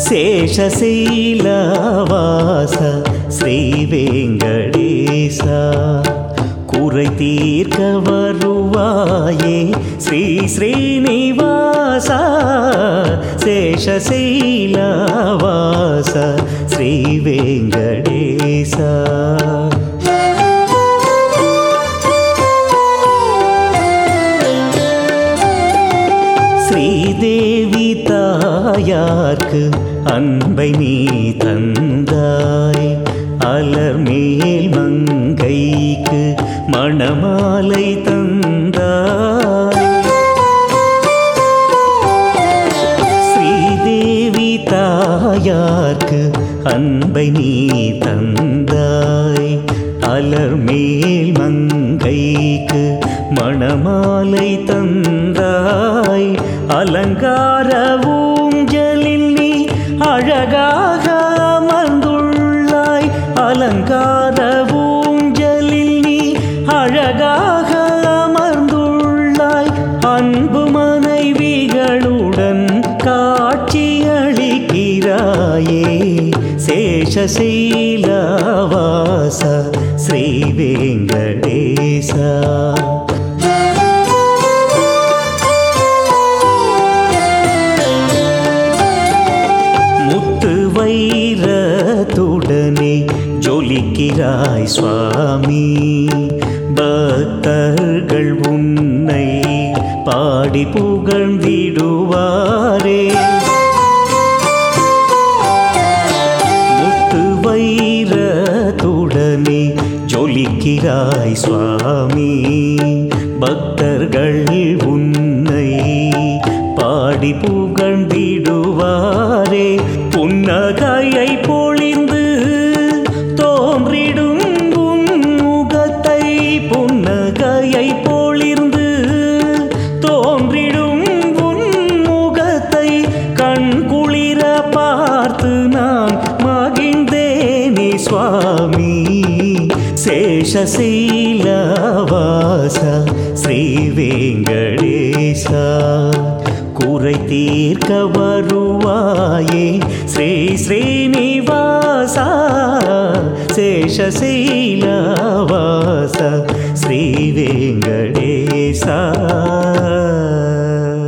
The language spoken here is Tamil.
சேஷசீலவாச ஸ்ரீ வெங்கடேசா குறை தீர்க்க வருவாயே ஸ்ரீ ஸ்ரீனிவாசா சேஷசீலவாச ஸ்ரீ வெங்கடேசா ஸ்ரீதேவி தாயார்க்கு அன்பை நீ தந்தாய் அலர் மேல் மங்கைக்கு மணமாலை தந்தாய் ஸ்ரீதேவி தாயார்க்கு அன்பை நீ தந்தாய் அலர் மேல் மங்கைக்கு மணமாலை தந்தாய் அலங்கார ஊஞ்சலில் நீ அழகாக அமர்ந்துள்ளாய் அலங்கார ஊஞ்சலில் நீ அழகாக அமர்ந்துள்ளாய் அன்பு மனைவிகளுடன் காட்சியளிக்கிறாயே சேஷசீலவாச ஸ்ரீ வெங்கடேசா முத்து வைரத்துடனே ஜொலிக்கிறாய் சுவாமி பக்தர்கள் உன்னை பாடி புகழ்ந்திடுவாரே முத்து வைரத்துடனே ஜொலிக்கிறாய் சுவாமி பக்தர்கள் உன்னை பாடி புகழ்ந்திடுவாரே புன்னகையை பொழிந்து தோன்றிடும் உன் முகத்தை புன்னகையை பொழிந்து தோன்றிடும் உன் முகத்தை கண் குளிர பார்த்து நான் மகிழ்ந்தேனே சுவாமி சேஷசீலவாச ஸ்ரீ வெங்கடேசா குறை தீர்க்க வருவாயே ஸ்ரீ ஸ்ரீனிவாசா சேஷசீலவாச ஸ்ரீ வெங்கடேசா